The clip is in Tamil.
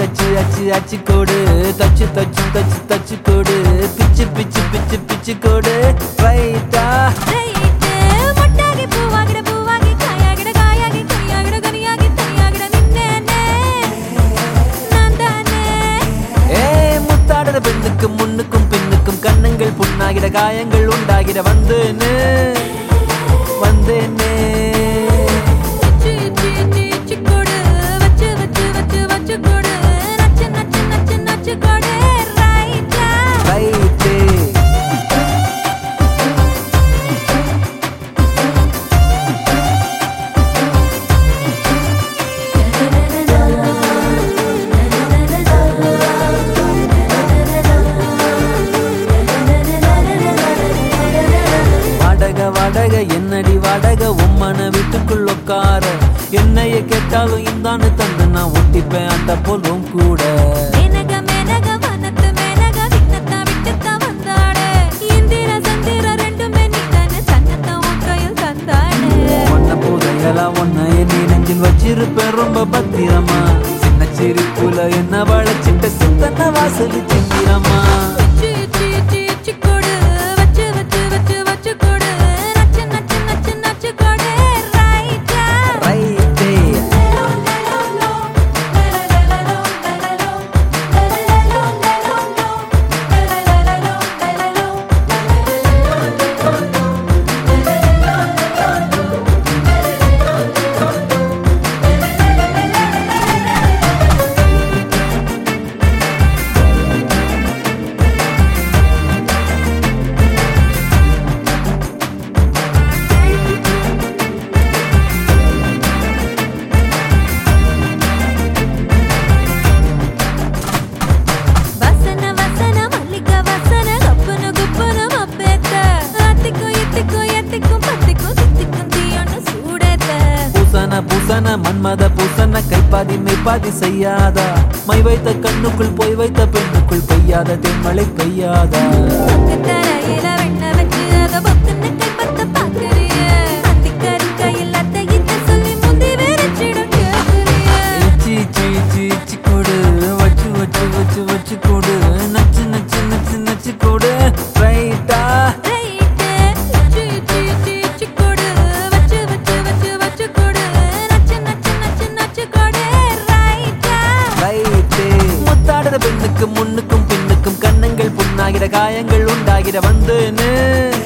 அச்சு அச்சு அச்சு கோடு தச்சு தச்சு தச்சு தச்சு கோடு பிச்சு பிச்சு பிச்சு பிச்சு கோடு ரைட்டா ரைட்டு மொட்டாகி பூவாகிட பூவாகி காயாகிட காயாகி கனியாகிட கனியாகி தனியாகிட நின்னேனே நான் தானே ஏ முத்தாடுற பெண்ணுக்கும் முன்னுக்கும் பின்னுக்கும் கண்ணங்கள் புண்ணாகிட காயங்கள் உண்டாகிட வந்தேன்னு வந்தேனே சி சி சி சி கொடு வச்சு வச்சு வச்சு வச்சு கொடு நச்சு நச்சு நச்சு நச்சு கொடு ரைட்டா ரைட்டு வாடக வாடக என்னடி வாடக உம்மன வீட்டுக்குள் உட்கார என்னைய கேட்டாலும் இந்தான்னு தந்து நான் ஒட்டிப்பேன் அந்த போலும் கூட மேனக மேனக வனத்து மேனக விண்ணத்தா விட்டுத்தா வந்தாடே இந்திர சந்திர ரெண்டுமே நீதானே தன்னத்தா உன் கையில் தந்தாடே ஒன்ன போதையெல்லாம் ஒன்ன எண்ணி நெஞ்சில் வச்சிருப்பேன் ரொம்ப பத்திரமா சின்ன சிரிப்புல என்ன வளைச்சிட்ட சித்தன வாசல் சிங்கிறமா சி சி சி சி கொடு வச்சு வச்சு வச்சு வச்சு கொடு நச்சு நச்சு நச்சு நச்சு கொடு ரைட்டா ரைட்டே வசன வசன மல்லிக வசன கப்புனு குப்புனு மப்பேத்த அத்திக்கும் இத்திக்கும் எத்திக்கும் பத்திக்கும் சித்திக்கும் தீயொன்னு சூடேத்த பூசன பூசன மன்மத பூசன கைப்பாதி மெய்ப்பாதி செய்யாதா மை வைத்த கண்ணுக்குள் போய் வைத்த பெண்ணுக்குள் பெய்யாத தென்மழை பெய்யாதா பக்கு தரையில வெண்ண வச்சு அத பொத்துன்னு கைப்பத்த பாக்குறிய அத்திக்கறி கையில் அத்தை இத்த சொல்லி முந்தி வெறிச்சிடும் கேக்குறிய சீ சீ சீ சீ கொடு வச்சு வச்சு வச்சு வச்சு கொடு நச்சு நச்சு நச்சு நச்சு கொடு ரைட்டா ரைட்டு சி சி சி சி கொடு வச்சு வச்சு வச்சு வச்சு கொடு நச்சு நச்சு நச்சு நச்சு கொடு ரைட்டா ரைட்டு முத்தாடுற பெண்ணுக்கும் முன்னுக்கும் பின்னுக்கும் கண்ணங்கள் புண்ணாகிற காயங்கள் உண்டாகிற வந்தேன்னு